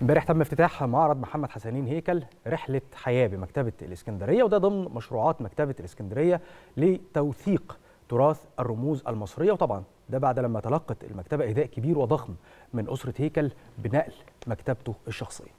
امبارح تم افتتاح معرض محمد حسنين هيكل رحلة حياة بمكتبة الإسكندرية وده ضمن مشروعات مكتبة الإسكندرية لتوثيق تراث الرموز المصرية وطبعا ده بعد لما تلقت المكتبة إهداء كبير وضخم من أسرة هيكل بنقل مكتبته الشخصية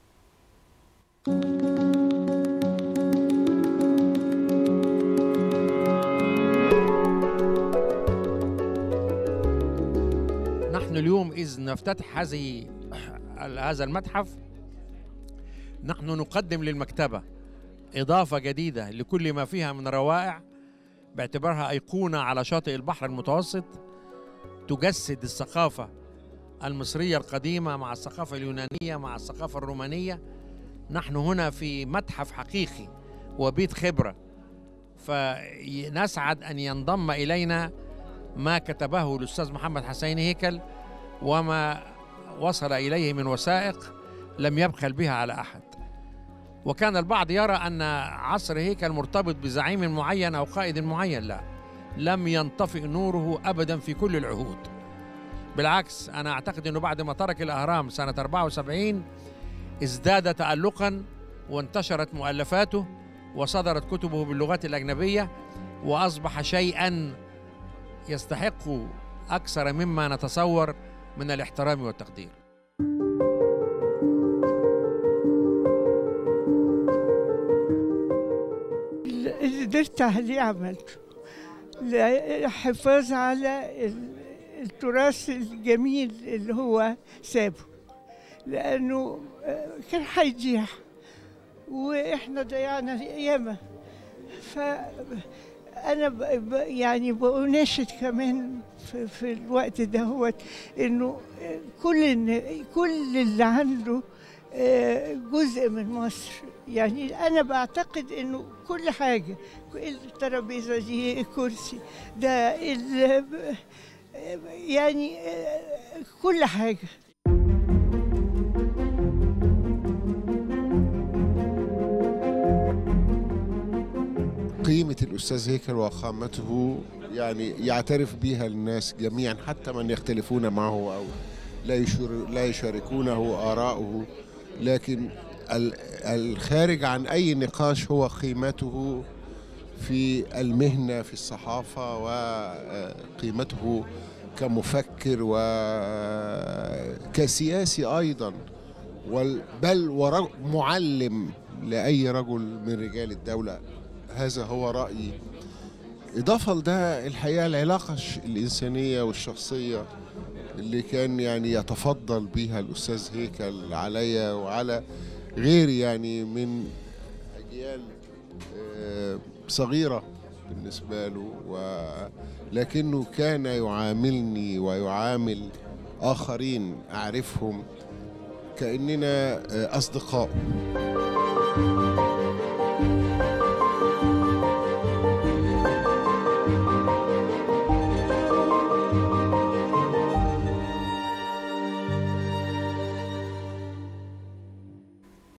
نحن اليوم إذ نفتتح هذه هذا المتحف نحن نقدم للمكتبة إضافة جديدة لكل ما فيها من روائع باعتبارها أيقونة على شاطئ البحر المتوسط تجسد الثقافة المصرية القديمة مع الثقافة اليونانية مع الثقافة الرومانية نحن هنا في متحف حقيقي وبيت خبرة فنسعد أن ينضم إلينا ما كتبه الأستاذ محمد حسين هيكل وما وصل إليه من وثائق لم يبخل بها على أحد وكان البعض يرى أن عصر هيكل مرتبط بزعيم معين أو قائد معين لا لم ينطفئ نوره أبدا في كل العهود بالعكس أنا أعتقد أنه بعد ما ترك الأهرام سنة 74 ازداد تألقا وانتشرت مؤلفاته وصدرت كتبه باللغات الأجنبية وأصبح شيئا يستحق أكثر مما نتصور من الاحترام والتقدير اللي قدرت عليه عملته الحفاظ على التراث الجميل اللي هو سابه لأنه كان هيضيع وإحنا ضيعنا ياما فأنا ب يعني بأناشد كمان في, في الوقت ده هو إنه كل كل اللي عنده جزء من مصر يعني انا بعتقد انه كل حاجه الترابيزه دي الكرسي ده يعني كل حاجه قيمة الأستاذ هيكل وخامته يعني يعترف بها الناس جميعا حتى من يختلفون معه أو لا لا يشاركونه آراءه لكن الخارج عن أي نقاش هو قيمته في المهنة في الصحافة وقيمته كمفكر وكسياسي أيضا بل ومعلم لأي رجل من رجال الدولة هذا هو رأيي إضافة لده الحقيقة العلاقة الإنسانية والشخصية اللي كان يعني يتفضل بها الأستاذ هيكل عليا وعلى غيري يعني من أجيال صغيرة بالنسبة له ولكنه كان يعاملني ويعامل آخرين أعرفهم كأننا أصدقاء